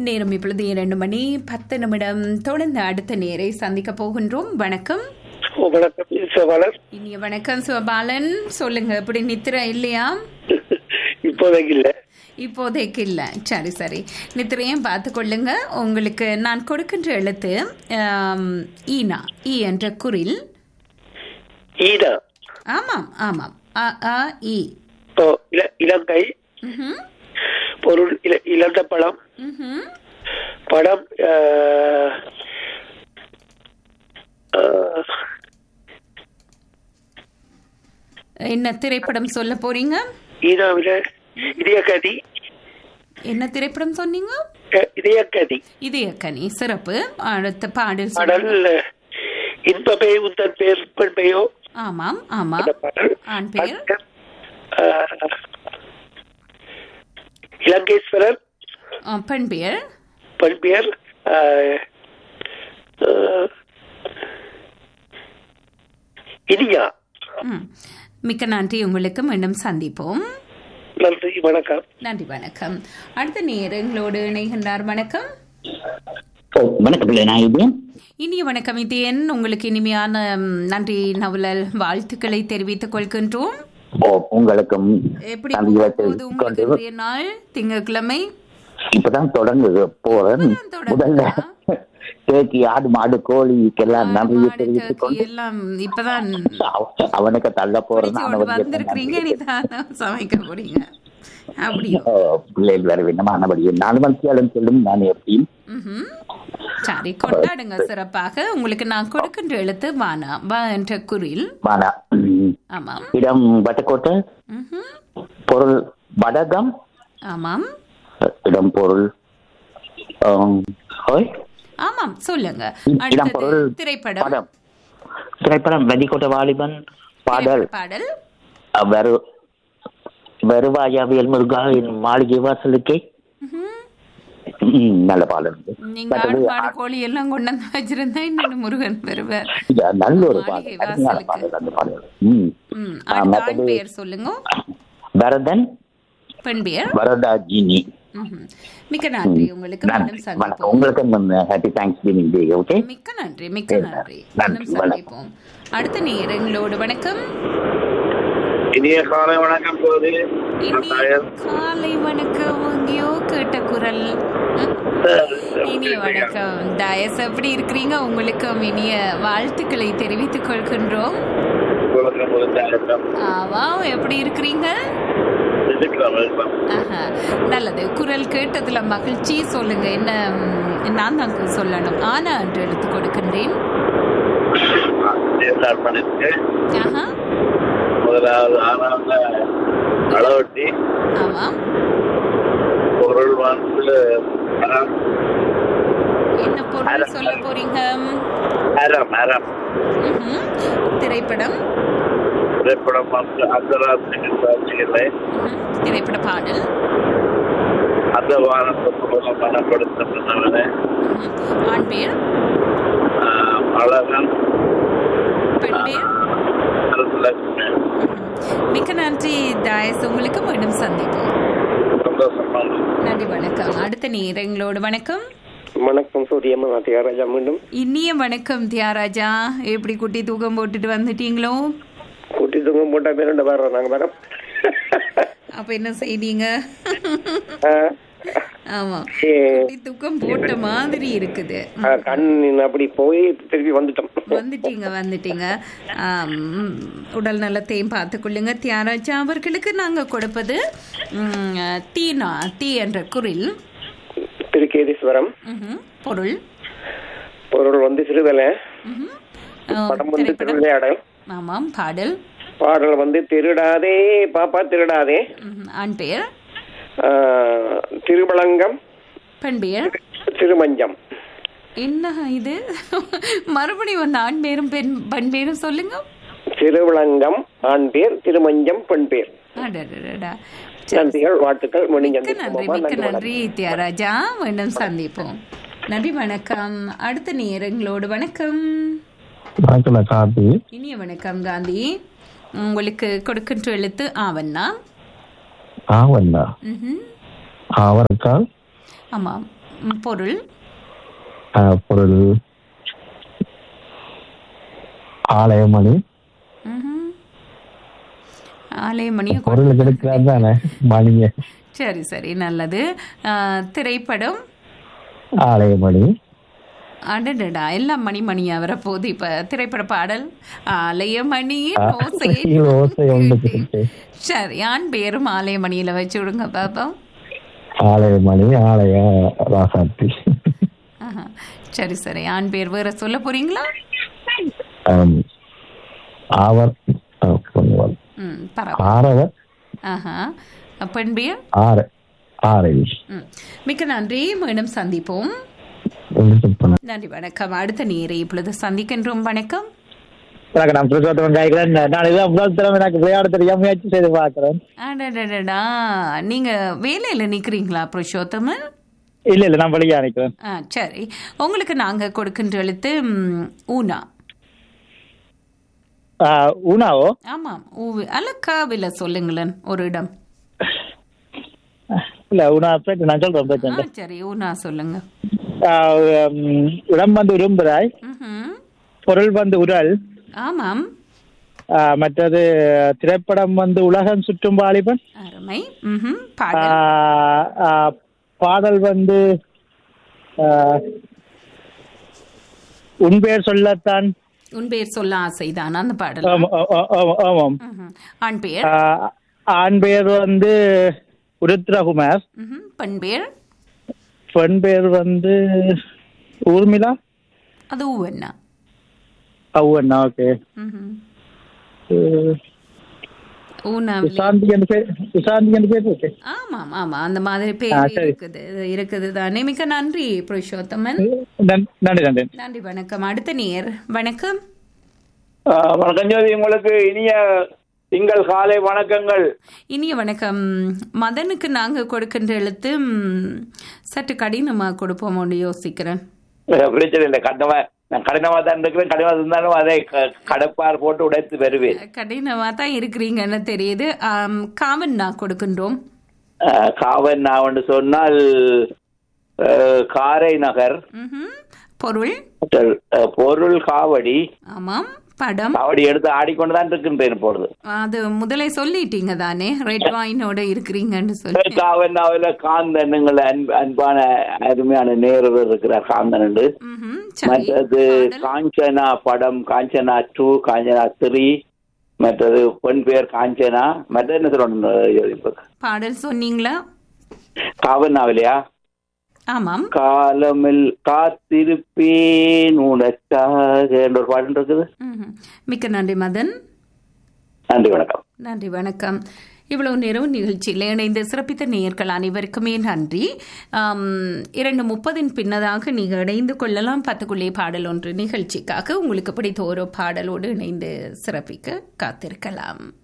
நேரம் இப்பொழுது இரண்டு மணி பத்து நிமிடம் தொடர்ந்து அடுத்த நேரை சந்திக்க போகின்றோம் வணக்கம் ஓ வணக்கம் சவாலர் இனிய வணக்கம் சிவபாலன் சொல்லுங்க இப்படி நித்திர இல்லையா இப்போதைக்கு இல்ல இப்போதைக்கு இல்லை சரி சரி நித்திரையும் பார்த்து கொள்ளுங்க உங்களுக்கு நான் கொடுக்கின்ற எழுத்து ஆம், ஈனா ஈ என்ற குரில் ஈனா ஆமாம் ஆமாம் அ ஆ இ ஓ இல இலங்கை ம்ஹும், பொருள் இல இழந்த பழம் ம்ஹும். படம் ஆஹ், ஆஹ், என்ன திரைப்படம் சொல்ல போறீங்க ஈனாவில இதயக்கதி என்ன திரைப்படம் சொன்னீங்க அஹ், இதயக்கதி இதயக்கனி சிறப்பு அடுத்த பாடல் பாடல் சொல்லுங்க. இன்பமே உந்தன் பேர் பெண்மையோ ஆமாம் ஆமாம் அந்த பாடல் ஆண் பெயர் ஆஹ், இலங்கேஸ்வரர் ஆ, பெண் பெயர் பெண் பெயர் ஆஹ், ஆஹ், இனியா ம். மிக்க நன்றி உங்களுக்கு மீண்டும் சந்திப்போம் நன்றி வணக்கம் நன்றி வணக்கம் அடுத்த நேரங்களோடு இணைகின்றார் வணக்கம் ஓ வணக்கம் பிள்ளை நான் இது இனிய வணக்கம் இது என் உங்களுக்கு இனிமையான ம், நன்றி நவலல் வாழ்த்துக்களை தெரிவித்துக் கொள்கின்றோம் ஓ உங்களுக்கும் எப்படி நன்றிகளை போகுது உங்களுக்கு தெரிவித்துக் கொண்டு இன்றைய நாள் திங்கட்கிழமை இப்பதான் தொடங்குது போறேன் இப்பதான் தொடங்குதா? முதல்ல கேக்கி ஆடு மாடு கோழிக்கெல்லாம் நன்றியை மாடு, தெரிவித்துக் turkey கொண்டு எல்லாம் இப்பதான் அவ- அவனுக்கு தள்ள போறேன் பிடிச்சு கொண்டு வந்திருக்கிறீங்க நீதான் சமைக்க போறீங்க அப்படியோ பிள்ளைகள் வர வேண்டும் ஆனபடி நாலு மணிக்கு சொல்லும் நான் எப்படியும் ம்ஹும். சரி கொண்டாடுங்க சிறப்பாக உங்களுக்கு நான் கொடுக்கின்ற எழுத்து வானா வா என்ற குரில் வானா ம். ஆமாம் இடம் வட்டக்கோட்டை ம்ஹும். பொருள் வடகம் ஆமாம் இடம் பொருள் ஆம், ஹோய் ஆமாம் சொல்லுங்க இடம் அடுத்தது பொருள் திரைப்படம் படம் திரைப்படம் வெடிக்கோட்டை வாலிபன் பாடல் பாடல் வெறு வெறுவாயாவியல் முருகா என் மாளிகை வாசலுக்கே ம்ஹும். ம், நல்ல பாடல் இது. நீங்க ஆடு மாடு கோழி எல்லாம் கொண்டு வந்து வச்சிருந்தா இன்னும் முருகன் வருவார் இது நல்ல ஒரு மாளிகை பாடல் அருமையான வாசலுக்கு. பாடல் அந்த பாடல் ம் ம், ஆ, அடுத்த ஆண் மற்றது பெயர் சொல்லுங்க பரதன் பெண் பெயர் வரதாஜினி ம்ஹும். மிக்க நன்றி உங்களுக்கு மீண்டும் வணக்கம் சந்திப்போம் உங்களுக்கு happy thanksgiving day okay மிக்க நன்றி மிக்க நன்றி நன்றி, மீண்டும் சந்திப்போம் அடுத்த நேரங்களோடு வணக்கம் இனிய காலை வணக்கம் போது இனிய காலை வணக்கம் எங்கேயோ கேட்ட குரல் ம். இனிய வணக்கம் டயஸ் எப்படி இருக்கிறீங்க உங்களுக்கும் இனிய வாழ்த்துக்களை தெரிவித்துக் கொள்கின்றோம் ஆவா எப்படி இருக்கிறீங்க ஆஹா, நல்லது குரல் கேட்டதுல மகிழ்ச்சி சொல்லுங்க என்ன ம், நான் தான் சொல்லணும் ஆனா என்று எடுத்து கொடுக்கின்றேன் ஆஹா, முதலாவது ஆனாங்க அளவட்டி ஆமாம் பொருள் வந்து மரம், என்ன பொருள் சொல்ல போறீங்க மரம் மரம் ம்ஹும். திரைப்படம் திரைப்படம் வந்து அந்தராத்திரி காட்சிகளை ம்ஹும். திரைப்பட பாடல் அந்த வானத்தை மூலம் மனப்படுத்தப்பட்டவனே ம்ஹும். ஆண் பேர் அழகன் பெண் பேர் லட்சுமி ம்ஹும். மிக்க நன்றி டயஸ் உங்களுக்கு மீண்டும் சந்திப்போம் சந்தோஷமான நன்றி வணக்கம் அடுத்த நேரங்களோடு வணக்கம் வணக்கம் சூரியம்மா நான் தியாகராஜா மீண்டும் இனிய வணக்கம் தியாராஜா எப்படி குட்டி தூக்கம் போட்டுட்டு வந்துட்டீங்களோ கூட்டி தூங்க போட்டா பேருண்ட வர்றோம் நாங்க வரோம் அப்ப என்ன செய்தீங்க ஆ, ஆமா ஏ, குட்டி தூக்கம் போட்ட மாதிரி இருக்குது ஆ, கண் அப்படி போய் திருப்பி வந்துட்டோம் வந்துட்டீங்க வந்துட்டீங்க ஆம், உடல் நலத்தையும் பார்த்துக்கொள்ளுங்க தியாராஜா அவர்களுக்கு நாங்க கொடுப்பது ம், தீனா தீ என்ற குரில் திருக்கேதீஸ்வரம் ம்ஹும். பொருள் பொருள் வந்து சிறுதலை ம்ஹும். ஆ, படம் வந்து திரைப்படம் திருவிளையாடல் ஆமாம் பாடல் பாடல் வந்து திருடாதே பாப்பா திருடாதே ம்ஹும். ஆண் பெயர் ஆ, திருவளங்கம் பெண் பெயர் திருமஞ்சம் என்ன இது மறுபடியும் வந்து ஆண் பேரும் பெண் பெண் பேரும் சொல்லுங்க திருவிளங்கம் ஆண் பேர் திருமஞ்சம் பெண் பேர் அடடடடா. சரி. நன்றிகள் வாழ்த்துக்கள் மிக்க மணிஞ்சந்தி நன்றி மிக்க நன்றி தியாராஜா மீண்டும் சந்திப்போம் நன்றி வணக்கம் அடுத்த நேரங்களோடு வணக்கம் வணக்கம் நான் கார்த்தி இனிய வணக்கம் காந்தி உங்களுக்கு கொடுக்கின்ற எழுத்து ஆவண்ணா ஆவண்ணா ம்ஹும். அவரைக்காய் ஆமாம் ம், பொருள் ஆஹ், பொருள் ஆலயமணி ம்ஹும். ஆலயமணி பொருள் கிடைக்கிறது தானே மணிங்க சரி சரி நல்லது ஆ, திரைப்படம் ஆலயமணி அடடடா எல்லாம் மணி மணியா வரப்போகுது இப்ப திரைப்பட பாடல் ஆலயமணி ஓசையை ஓசை ஒன்று கேட்டேன். கேட்டேன். சரி ஆண் பேரும் ஆலயமணியில வச்சு விடுங்க பாப்போம் ஆலயமணி ஆலய ராசாத்தி ஆஹா. சரி சரி ஆண் பேர் வேற சொல்ல போறீங்களா ஆம். ஆவர் ஆ, பொன்னுவல். ம் பரவாயில்ல ஆரவர் ஆஹா பெண் பேர் ஆர ஆரை ம் மிக்க நன்றி மீண்டும் சந்திப்போம் ஒன்று சொற்பன நன்றி வணக்கம் அடுத்த நேரை இப்பொழுது சந்திக்கின்றோம் வணக்கம் வணக்கம் நான் புருஷோத்தமன் காய்க்கிறேன் நான் இதான் முதல் தடவை எனக்கு விளையாட தெரியாம முயற்சி செய்து பார்க்கிறேன் அடடடடா நீங்க வேலையில நிக்கிறீங்களா புருஷோத்தமன் இல்ல இல்ல நான் வெளியே நினைக்கிறேன் ஆ சரி உங்களுக்கு நாங்க கொடுக்கின்ற எழுத்து ம், ஊனா ஆஹ், உணாவோ ஆமாம் ஊ அல்ல காவில சொல்லுங்களேன் ஒரு இடம் இல்ல உணா பிரச்சனை நான் சொல்றேன் பிரச்சனை ஆ இல்லை. சரி ஊனா சொல்லுங்க ஆஹ், உம், இடம் வந்து உரும்புறாய் ம்ஹும். பொருள் வந்து உரல் ஆமாம் ஆஹ், மற்றது திரைப்படம் வந்து உலகம் சுற்றும் வாலிபன் அருமை ம்ஹும். பாடல் ஆஹ், ஆஹ், பாடல் வந்து ஆஹ், உன் பேர் சொல்லத்தான் உன் பேர் சொல்ல ஆசைதான் அந்த பாடல் ஆமா, ஆ- ஆ- ஆமாம் ம்ஹும். ஆண் பேர் ஆஹ், ஆண் பேர் வந்து உருத்ரகுமார் ம்ஹும். பெண் பேர் பெண் பேர் வந்து ஊர்மிளா அது ஊவண்ணா அவ்வண்ணா ஓகே ம்ஹும். ஊனாவில் சுசாந்தி என்று பேர் சுசாந்தி என்று பேர் ஓகே ஆமாம் ஆமா அந்த மாதிரி ஆ, பேர் சரி. இருக்குது இருக்குது தானே மிக்க நன்றி புருஷோத்தமன் நன்- நன்றி நன்றி நன்றி வணக்கம் அடுத்த நேர் வணக்கம் வணக்கம் ஜோதி உங்களுக்கு இனிய திங்கள் காலை வணக்கங்கள் இனிய வணக்கம் மதனுக்கு நாங்க கொடுக்கின்ற எழுத்து ம், சற்று கடினமா கொடுப்போமோன்னு யோசிக்கிறேன் பிரச்சனை இல்லை கடினமா நான் கடினமா தான் இருக்கிறேன் கடினமா இருந்தாலும் அதை க- கடப்பார் போட்டு உடைத்து வருவேன் கடினமா தான் இருக்கிறீங்கன்னு தெரியுது ஆம், காவன் நான் கொடுக்கின்றோம் அஹ், காவல் நான் ஒன்று சொன்னால் அஹ், காரை நகர் ம்ஹும். பொருள் அஹ், பொருள் காவடி ஆமாம் படம் காவடி எடுத்து ஆடிக்கொண்டு தான் இருக்கின்றேன் இப்பொழுது அது முதலே சொல்லிட்டீங்க தானே ரெட் வாயினோட இருக்கிறீங்கன்னு சொல்லி காவல் நாவல காந்தன் எங்கள் அன்பு அன்பான அருமையான நேரர் இருக்கிறார் காந்தன் என்று ம்ஹும். சரி மற்றது பாடல். காஞ்சனா படம் காஞ்சனா டூ காஞ்சனா த்ரீ மற்றது பெண் பேர் காஞ்சனா மற்ற என்ன சொல்லணும் பாடல் சொன்னீங்களா காவல் நாவலையா ஆமாம் காலமில் காத்திருப்பேன் உனக்காக என்ற ஒரு பாடல் இருக்குது ம்ஹும். மிக்க நன்றி மதன் நன்றி வணக்கம் நன்றி வணக்கம் இவ்வளவு நேரம் நிகழ்ச்சியில் இணைந்து சிறப்பித்த நேயர்கள் அனைவருக்குமே நன்றி ஆம், இரண்டு முப்பதின் பின்னதாக நீங்கள் இணைந்து கொள்ளலாம் பத்துக்குள்ளே பாடல் ஒன்று நிகழ்ச்சிக்காக உங்களுக்கு பிடித்த ஒரு பாடலோடு இணைந்து சிறப்பிக்க காத்திருக்கலாம்